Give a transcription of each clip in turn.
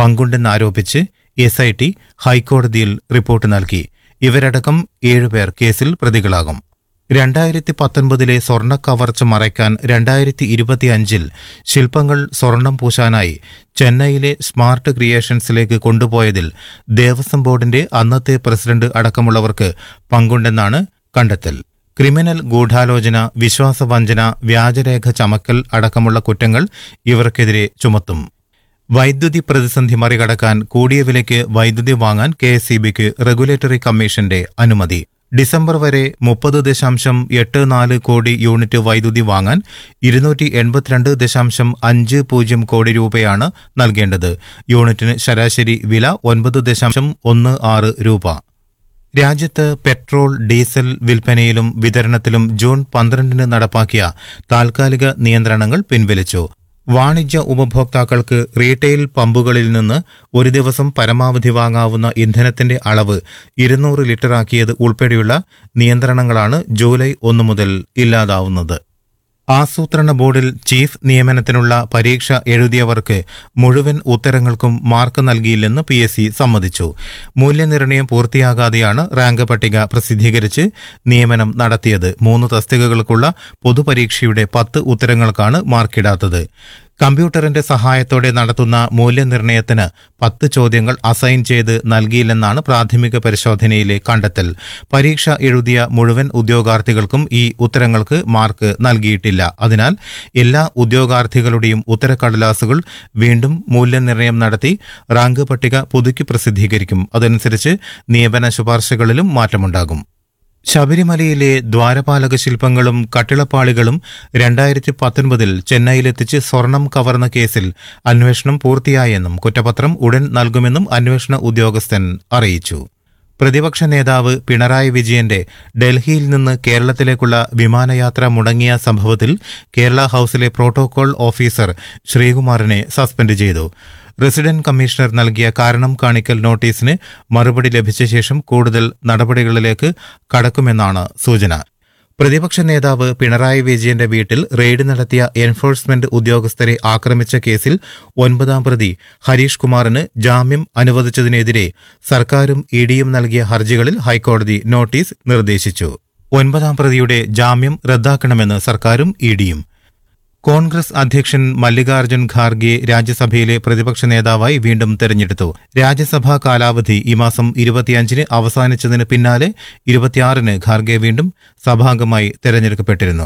പങ്കുണ്ടെന്നാരോപിച്ച് S I T ഹൈക്കോടതിയിൽ report നൽകി ഇവരടക്കം ഏഴുപേർ കേസിൽ പ്രതികളാകും രണ്ടായിരത്തി പത്തൊൻപതിലെ സ്വർണ്ണ കവർച്ച മറയ്ക്കാൻ രണ്ടായിരത്തി ഇരുപത്തിയഞ്ചിൽ ശില്പങ്ങൾ സ്വർണം പൂശാനായി ചെന്നൈയിലെ സ്മാർട്ട് ക്രിയേഷൻസിലേക്ക് കൊണ്ടുപോയതിൽ ദേവസ്വം ബോർഡിന്റെ അന്നത്തെ പ്രസിഡന്റ് അടക്കമുള്ളവർക്ക് പങ്കുണ്ടെന്നാണ് കണ്ടെത്തൽ ക്രിമിനൽ ഗൂഢാലോചന വിശ്വാസവഞ്ചന വ്യാജരേഖ ചമക്കൽ അടക്കമുള്ള കുറ്റങ്ങൾ ഇവർക്കെതിരെ ചുമത്തും വൈദ്യുതി പ്രതിസന്ധി മറികടക്കാൻ കൂടിയ വിലയ്ക്ക് വൈദ്യുതി വാങ്ങാൻ കെ എസ് റെഗുലേറ്ററി കമ്മീഷന്റെ അനുമതി ഡിസംബർ വരെ മുപ്പത് ദശാംശം എട്ട് നാല് കോടി യൂണിറ്റ് വൈദ്യുതി വാങ്ങാൻ ഇരുന്നൂറ്റി എൺപത്തിരണ്ട് ദശാംശം അഞ്ച് പൂജ്യം കോടി രൂപയാണ് നൽകേണ്ടത് യൂണിറ്റിന് ശരാശരി വില ഒൻപത് ദശാംശം ഒന്ന് ആറ് രൂപ രാജ്യത്ത് പെട്രോൾ ഡീസൽ വിൽപ്പനയിലും വിതരണത്തിലും ജൂൺ പന്ത്രണ്ടിന് നടപ്പാക്കിയ താൽക്കാലിക നിയന്ത്രണങ്ങൾ പിൻവലിച്ചു വാണിജ്യ ഉപഭോക്താക്കൾക്ക് റീറ്റെയിൽ പമ്പുകളിൽ നിന്ന് ഒരു ദിവസം പരമാവധി വാങ്ങാവുന്ന ഇന്ധനത്തിന്റെ അളവ് ഇരുന്നൂറ് ലിറ്ററാക്കിയത് ഉൾപ്പെടെയുള്ള നിയന്ത്രണങ്ങളാണ് ജൂലൈ ഒന്ന് മുതൽ ഇല്ലാതാവുന്നത് ആസൂത്രണ ബോർഡിൽ ചീഫ് നിയമനത്തിനുള്ള പരീക്ഷ എഴുതിയവർക്ക് മുഴുവൻ ഉത്തരങ്ങൾക്കും മാർക്ക് നൽകിയില്ലെന്ന് പി എസ് സി സമ്മതിച്ചു മൂല്യനിർണ്ണയം പൂർത്തിയാകാതെയാണ് റാങ്ക് പട്ടിക പ്രസിദ്ധീകരിച്ച് നിയമനം നടത്തിയത് മൂന്ന് തസ്തികകൾക്കുള്ള പൊതുപരീക്ഷയുടെ പത്ത് ഉത്തരങ്ങൾക്കാണ് മാർക്കിടാത്തത് കമ്പ്യൂട്ടറിന്റെ സഹായത്തോടെ നടത്തുന്ന മൂല്യനിർണ്ണയത്തിന് പത്ത് ചോദ്യങ്ങൾ അസൈൻ ചെയ്ത് നൽകിയില്ലെന്നാണ് പ്രാഥമിക പരിശോധനയിലെ കണ്ടെത്തൽ പരീക്ഷ എഴുതിയ മുഴുവൻ ഉദ്യോഗാർത്ഥികൾക്കും ഈ ഉത്തരങ്ങൾക്ക് മാർക്ക് നൽകിയിട്ടില്ല അതിനാൽ എല്ലാ ഉദ്യോഗാർത്ഥികളുടെയും ഉത്തരക്കടലാസുകൾ വീണ്ടും മൂല്യനിർണ്ണയം നടത്തി റാങ്ക് പട്ടിക പുതുക്കി പ്രസിദ്ധീകരിക്കും അതനുസരിച്ച് നിയമന ശുപാർശകളിലും മാറ്റമുണ്ടാകും ശബരിമലയിലെ ദ്വാരപാലക ശില്പങ്ങളും കട്ടിളപ്പാളികളും രണ്ടായിരത്തി പത്തൊൻപതിൽ ചെന്നൈയിലെത്തിച്ച് സ്വർണം കവർന്ന കേസിൽ അന്വേഷണം പൂർത്തിയായെന്നും കുറ്റപത്രം ഉടൻ നൽകുമെന്നും അന്വേഷണ ഉദ്യോഗസ്ഥൻ അറിയിച്ചു പ്രതിപക്ഷ നേതാവ് പിണറായി വിജയന്റെ ഡൽഹിയിൽ നിന്ന് കേരളത്തിലേക്കുള്ള വിമാനയാത്ര മുടങ്ങിയ സംഭവത്തിൽ കേരള ഹൌസിലെ പ്രോട്ടോകോൾ ഓഫീസർ ശ്രീകുമാറിനെ സസ്പെൻഡ് ചെയ്തു റെസിഡന്റ് കമ്മീഷണർ നൽകിയ കാരണം കാണിക്കൽ നോട്ടീസിന് മറുപടി ലഭിച്ച ശേഷം കൂടുതൽ നടപടികളിലേക്ക് കടക്കുമെന്നാണ് സൂചന പ്രതിപക്ഷ നേതാവ് പിണറായി വിജയന്റെ വീട്ടിൽ റെയ്ഡ് നടത്തിയ എൻഫോഴ്സ്മെന്റ് ഉദ്യോഗസ്ഥരെ ആക്രമിച്ച കേസിൽ ഒൻപതാം പ്രതി ഹരീഷ് കുമാറിന് ജാമ്യം അനുവദിച്ചതിനെതിരെ സർക്കാരും ഇഡിയും നൽകിയ ഹർജികളിൽ ഹൈക്കോടതി നോട്ടീസ് നിർദ്ദേശിച്ചു ഒൻപതാം പ്രതിയുടെ ജാമ്യം റദ്ദാക്കണമെന്ന് സർക്കാരും ഇഡിയും കോൺഗ്രസ് അധ്യക്ഷൻ മല്ലികാർജ്ജുൻ ഖാർഗെ രാജ്യസഭയിലെ പ്രതിപക്ഷ നേതാവായി വീണ്ടും തെരഞ്ഞെടുത്തു രാജ്യസഭാ കാലാവധി ഈ മാസം ഇരുപത്തിയഞ്ചിന് അവസാനിച്ചതിന് പിന്നാലെ ഇരുപത്തിയാറിന് ഖാർഗെ വീണ്ടും സഭാംഗമായി തെരഞ്ഞെടുക്കപ്പെട്ടിരുന്നു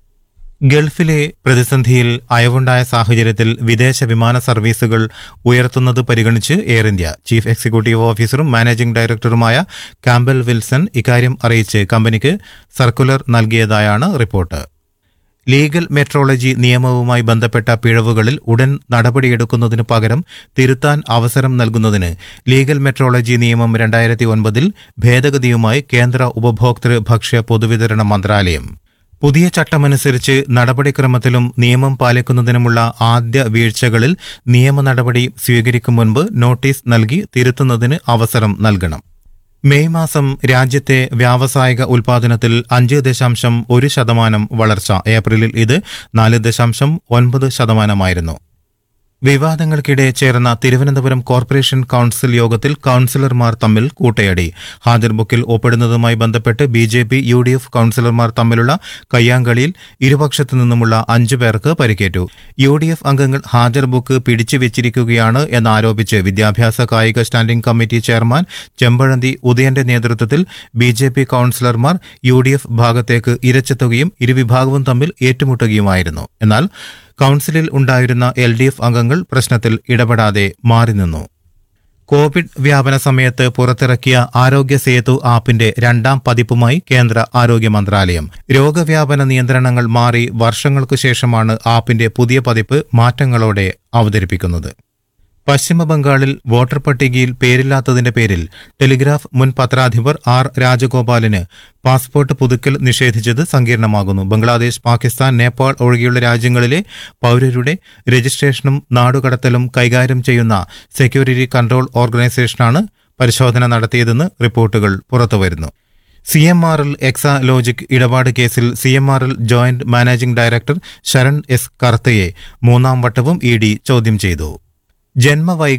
ഗൾഫിലെ പ്രതിസന്ധിയിൽ അയവുണ്ടായ സാഹചര്യത്തിൽ വിദേശ വിമാന സർവീസുകൾ ഉയർത്തുന്നത് പരിഗണിച്ച് എയർ ഇന്ത്യ ചീഫ് എക്സിക്യൂട്ടീവ് ഓഫീസറും മാനേജിംഗ് ഡയറക്ടറുമായ കാമ്പൽ വിൽസൺ ഇക്കാര്യം അറിയിച്ച് കമ്പനിക്ക് സർക്കുലർ നൽകിയതായാണ് റിപ്പോർട്ട് ലീഗൽ മെട്രോളജി നിയമവുമായി ബന്ധപ്പെട്ട പിഴവുകളിൽ ഉടൻ നടപടിയെടുക്കുന്നതിനു പകരം തിരുത്താൻ അവസരം നൽകുന്നതിന് ലീഗൽ മെട്രോളജി നിയമം രണ്ടായിരത്തി ഒൻപതിൽ ഭേദഗതിയുമായി കേന്ദ്ര ഉപഭോക്തൃ ഭക്ഷ്യ പൊതുവിതരണ മന്ത്രാലയം പുതിയ ചട്ടമനുസരിച്ച് നടപടിക്രമത്തിലും നിയമം പാലിക്കുന്നതിനുമുള്ള ആദ്യ വീഴ്ചകളിൽ നിയമ നടപടി സ്വീകരിക്കും മുൻപ് നോട്ടീസ് നൽകി തിരുത്തുന്നതിന് അവസരം നൽകണം മെയ് മാസം രാജ്യത്തെ വ്യാവസായിക ഉൽപാദനത്തിൽ അഞ്ച് ദശാംശം ഒരു ശതമാനം വളർച്ച ഏപ്രിലിൽ ഇത് നാല് ദശാംശം ഒൻപത് ശതമാനമായിരുന്നു വിവാദങ്ങൾക്കിടെ ചേർന്ന തിരുവനന്തപുരം കോർപ്പറേഷൻ കൌൺസിൽ യോഗത്തിൽ കൌൺസിലർമാർ തമ്മിൽ കൂട്ടയടി ഹാജർ ബുക്കിൽ ഒപ്പിടുന്നതുമായി ബന്ധപ്പെട്ട് B J P U D F കൌൺസിലർമാർ തമ്മിലുള്ള കയ്യാങ്കളിയിൽ ഇരുപക്ഷത്തു നിന്നുമുള്ള അഞ്ചു പേർക്ക് പരിക്കേറ്റു യു ഡി എഫ് അംഗങ്ങൾ ഹാജർ ബുക്ക് പിടിച്ചു വെച്ചിരിക്കുകയാണ് എന്നാരോപിച്ച് വിദ്യാഭ്യാസ കായിക സ്റ്റാൻഡിംഗ് കമ്മിറ്റി ചെയർമാൻ ചെമ്പഴന്തി ഉദയന്റെ നേതൃത്വത്തിൽ ബി ജെ പി കൌൺസിലർമാർ യു ഡി എഫ് ഭാഗത്തേക്ക് ഇരച്ചെത്തുകയും ഇരുവിഭാഗവും തമ്മിൽ ഏറ്റുമുട്ടുകയുമായിരുന്നു എന്നാൽ കൌൺസിലിൽ ഉണ്ടായിരുന്ന എൽ ഡി എഫ് അംഗങ്ങൾ പ്രശ്നത്തിൽ ഇടപെടാതെ മാറി നിന്നു കോവിഡ് വ്യാപന സമയത്ത് പുറത്തിറക്കിയ ആരോഗ്യ സേതു ആപ്പിന്റെ രണ്ടാം പതിപ്പുമായി കേന്ദ്ര ആരോഗ്യ മന്ത്രാലയം രോഗവ്യാപന നിയന്ത്രണങ്ങൾ മാറി വർഷങ്ങൾക്കു ശേഷമാണ് ആപ്പിന്റെ പുതിയ പതിപ്പ് മാറ്റങ്ങളോടെ അവതരിപ്പിക്കുന്നത് പശ്ചിമ ബംഗാളിൽ വോട്ടർ പട്ടികയിൽ പേരില്ലാത്തതിന്റെ പേരിൽ ടെലിഗ്രാഫ് മുൻ പത്രാധിപർ ആർ രാജഗോപാലിന് പാസ്പോർട്ട് പുതുക്കൽ നിഷേധിച്ചത് സങ്കീർണമാകുന്നു ബംഗ്ലാദേശ് പാകിസ്ഥാൻ നേപ്പാൾ ഒഴികെയുള്ള രാജ്യങ്ങളിലെ പൌരരുടെ രജിസ്ട്രേഷനും നാടുകടത്തലും കൈകാര്യം ചെയ്യുന്ന സെക്യൂരിറ്റി കൺട്രോൾ ഓർഗനൈസേഷനാണ് പരിശോധന നടത്തിയതെന്ന് റിപ്പോർട്ടുകൾ പുറത്തുവരുന്നു C M R L Exalogic ഇടപാട് കേസിൽ C M R L joint managing director Saran S കർത്തയെ മൂന്നാം വട്ടവും ഇ ഡി ചോദ്യം ചെയ്തു ജന്മവൈകല്യം